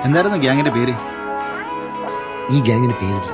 എന്തായിരുന്നു ഗ്യാങ്ങിന്റെ പേര് ഈ ഗ്യാങ്ങിന് പേരില്ല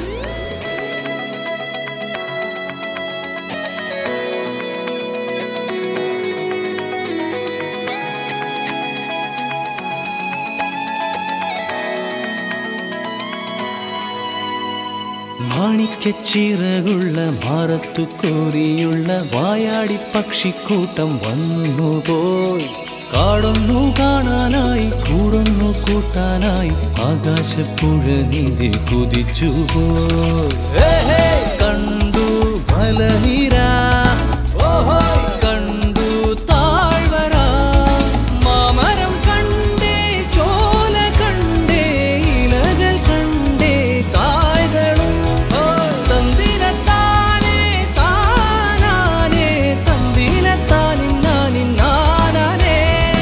മാണിക്കച്ചിറകുള്ള മാറത്തു കോരിയുള്ള വായാടി പക്ഷിക്കൂട്ടം വന്നുപോയി കാടൊന്നു കാണാനായി കൂടൊന്നു കൂട്ടാനായി ആകാശപ്പുഴ നീതി കുതിച്ചുപോയി കണ്ടു മലനിര ഓഹോ കണ്ടു താഴ്വര മാമരം കണ്ടേ ചോല കണ്ടേ ഇലകൾ കണ്ടേ കായ്കളും തന്തിനത്താനേ താനാനേ തന്തിനത്താനിന്നാനിന്നാനേ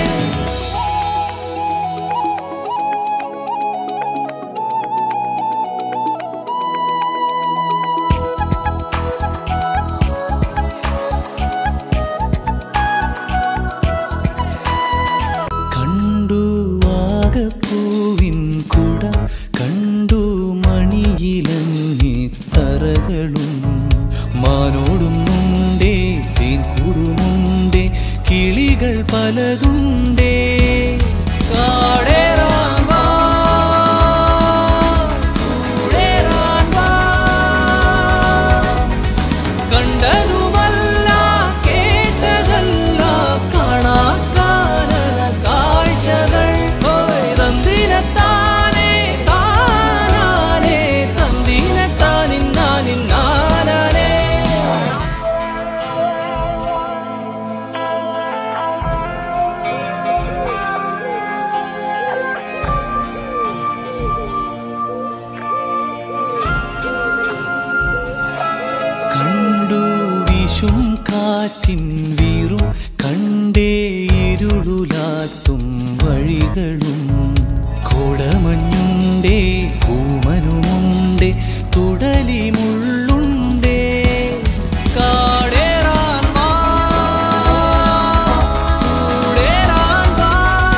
കണ്ടു ആകപ്പൂവിൻ കുട കണ്ടു മണിയിലങ്ങി തറകളും മാനോടുന്നുണ്ടേ തേൻ കൂടുമുണ്ടേ കിളികൾ പലതുണ്ടേ കാടേറാൻ വാ, കൂടേറാൻ വാ. കണ്ടതുമല്ല കേട്ടതല്ല കാണാക്കാനല കാഴ്ചകൾ ഓയ് തന്തിനത്താനേ താനാനേ തന്തിനത്താനിന്നാനിന്നാനേ കണ്ടു വിഷും കാറ്റിൻ വീറും കണ്ടേ ഇരുളുലാത്തും വഴികളും കോടമഞ്ഞുണ്ടേ കൂമനുമുണ്ടേ തുടലി മുള്ളുണ്ടേ കാടേറാൻ വാ, കൂടേറാൻ വാ.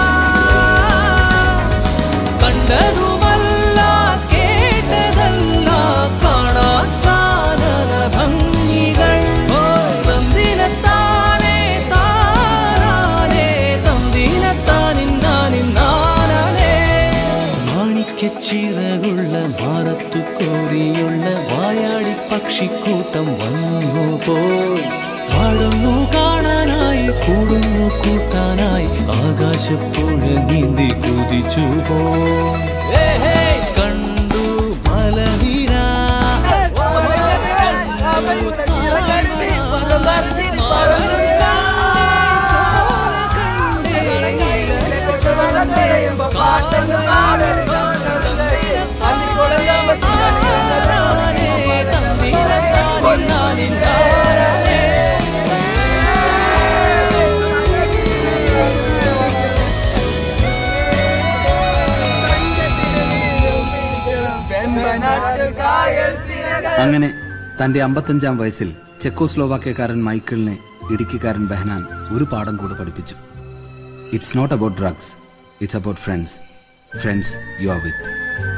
കണ്ടതുമല്ല കേട്ടതല്ല കാണാക്കാനന ഭംഗികൾ തന്തിനത്താനേ താനാനേ തന്തിനത്താനിന്നാനിന്നാനേ മാണിക്കച്ചിറകുള്ള മാറത്തു കോരിയുള്ള വായാടി പക്ഷിക്കൂട്ടം വന്നു പോയി പാടുന്നു കാണാനായി കൂടുന്നു കൂട്ടാനായി ആകാശപ്പുഴ നീന്തി കുതിച്ചു പോയി കണ്ടു മലനിര അങ്ങനെ തന്റെ അമ്പത്തഞ്ചാം വയസ്സിൽ ചെക്കോസ്ലോവാക്യക്കാരൻ മൈക്കിളിനെ ഇടുക്കിക്കാരൻ ബെഹനാൻ ഒരു പാഠം കൂടെ പഠിപ്പിച്ചു it's not about drugs it's about friends friends you are with